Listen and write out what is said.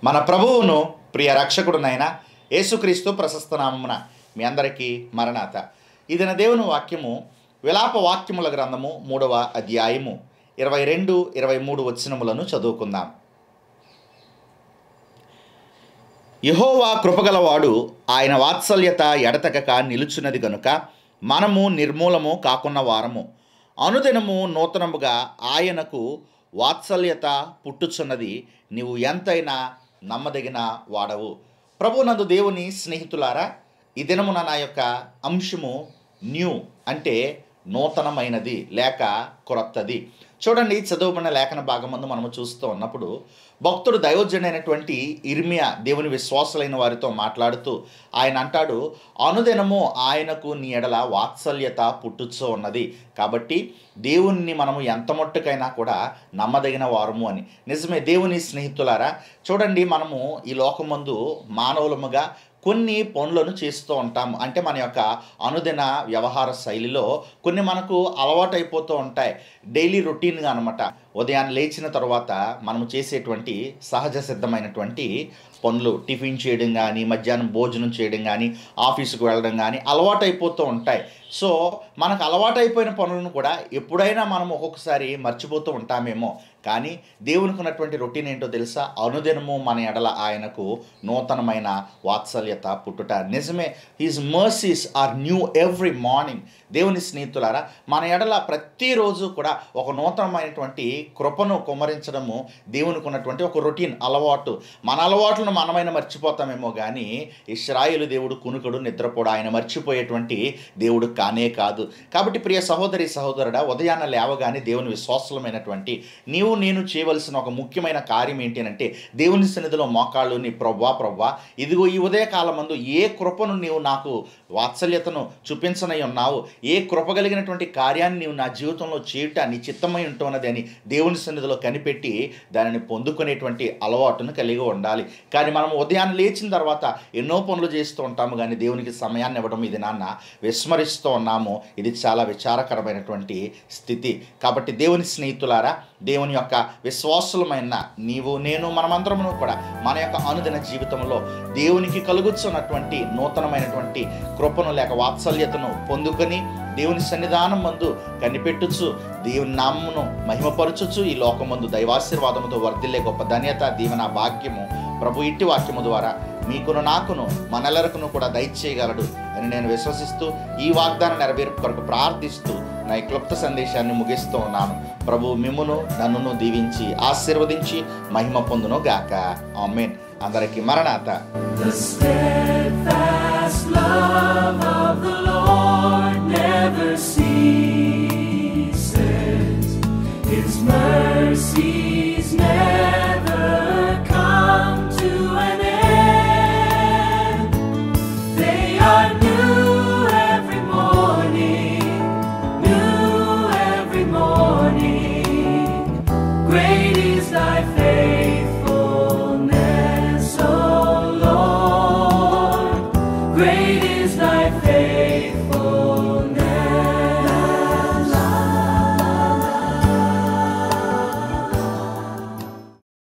మన ప్రభువును ప్రియ రక్షకుడునైన యేసుక్రీస్తు ప్రశస్త నామమున మీ అందరికీ మరణాత ఇదిన దేవుని వాక్యము విలాప వాక్యముల గ్రంథము మూడవ అధ్యాయము ఇరవై రెండు ఇరవై మూడు వచనములను చదువుకుందాం యహోవా కృపగలవాడు ఆయన వాత్సల్యత ఎడతెగక నిలుచున్నది గనుక మనము నిర్మూలము కాకున్న వారము అనుదినము నూతనముగా ఆయనకు వాత్సల్యత పుట్టుచున్నది నీవు ఎంతైనా నమ్మదగిన వాడవు ప్రభునందు దేవుని స్నేహితులారా ఈ దినమున నా యొక్క అంశము న్యూ అంటే నూతనమైనది లేక క్రొత్తది చూడండి చదువుకున్న లేఖన భాగం ముందు మనము చూస్తూ ఉన్నప్పుడు భక్తుడు దైవజనైనటువంటి ఇర్మియా దేవుని విశ్వాసులైన వారితో మాట్లాడుతూ ఆయన అంటాడు అనుదినము ఆయనకు నీ ఎడల వాత్సల్యత పుట్టుచో ఉన్నది కాబట్టి దేవుణ్ణి మనము ఎంత మట్టుకైనా కూడా నమ్మదగిన వారము అని నిజమే దేవుని స్నేహితులారా చూడండి మనము ఈ లోకమందు మానవులముగా కొన్ని పనులను చేస్తూ ఉంటాము అంటే మన యొక్క అనుదిన వ్యవహార శైలిలో కొన్ని మనకు అలవాటైపోతూ ఉంటాయి డైలీ రొటీన్గా అనమాట ఉదయాన్నే లేచిన తర్వాత మనము చేసేటువంటి సహజ సిద్ధమైనటువంటి పనులు టిఫిన్ చేయడం కానీ మధ్యాహ్నం భోజనం చేయడం కానీ ఆఫీసుకు వెళ్ళడం కానీ అలవాటైపోతూ ఉంటాయి సో మనకు అలవాటైపోయిన పనులను కూడా ఎప్పుడైనా మనం ఒక్కొక్కసారి మర్చిపోతూ ఉంటామేమో కానీ దేవునికి ఉన్నటువంటి రొటీన్ ఏంటో తెలుసా అనుదినము మన ఎడల ఆయనకు నూతనమైన వాత్సల్యత పుట్టుట నిజమే his mercies are new every morning దేవుని స్నేహితులారా మన ఎడల ప్రతిరోజు కూడా ఒక నూతనమైనటువంటి కృపను కుమ్మరించడము దేవునికి ఉన్నటువంటి ఒక రొటీన్ అలవాటు మన అలవాట్లను మనమైన మర్చిపోతామేమో కానీ ఇస్రాయేలు దేవుడు కునుకడు నిద్రపోడు ఆయన మర్చిపోయేటువంటి దేవుడు కానే కాదు కాబట్టి ప్రియ సహోదరి సహోదరుడా ఉదయాన్న లేవగానే దేవుని విశ్వాసమైనటువంటి నీవు నేను చేయవలసిన ఒక ముఖ్యమైన కార్యం ఏంటి అంటే దేవుని సన్నిధిలో మోకాళ్ళు నీ ప్రవ్వా ప్రవ్వా ఇదిగో ఈ ఉదయకాలం మందు ఏ కృపను నీవు నాకు వాత్సల్యతను చూపించనై ఉన్నావు ఏ కృప కలిగినటువంటి కార్యాన్ని నీవు నా జీవితంలో చేయుట నీ చిత్తమై ఉంటున్నది అని దేవుని సన్నిధిలో కనిపెట్టి దానిని పొందుకునేటువంటి అలవాటును కలిగి ఉండాలి కానీ మనం ఉదయాన్నే లేచిన తర్వాత ఎన్నో పనులు చేస్తూ ఉంటాము కానీ దేవునికి సమయాన్ని ఇవ్వడం ఇది నాన్న విస్మరిస్తూ ఉన్నాము ఇది చాలా విచారకరమైనటువంటి స్థితి కాబట్టి దేవుని స్నేహితులారా దేవుని యొక్క విశ్వాసులమైన నీవు నేను మనమందరము కూడా మన యొక్క అనుదిన జీవితంలో దేవునికి కలుగుతున్నటువంటి నూతనమైనటువంటి కృపను లేక వాత్సల్యతను పొందుకొని దేవుని సన్నిధానం మందు కనిపెట్టుచు దేవుని నామమును మహిమపరచుచు ఈ లోకమందు దైవాశీర్వాదముతో వర్ధిల్లే గొప్ప ధన్యత దీవెన భాగ్యము ప్రభు ఇట్టి వాక్యము ద్వారా మీకును నాకును మనెల్లరకును కూడా దయచేయగలడు అని నేను విశ్వసిస్తూ ఈ వాగ్దానం నెరవేర్పు కొరకు ప్రార్థిస్తూ నా ఈ క్లుప్త సందేశాన్ని ముగిస్తూ ఉన్నాను ప్రభు మిమ్మును నన్నును దీవించి ఆశీర్వదించి మహిమ పొందును గాక ఆమెన్ అందరికీ మరణాత The Spirit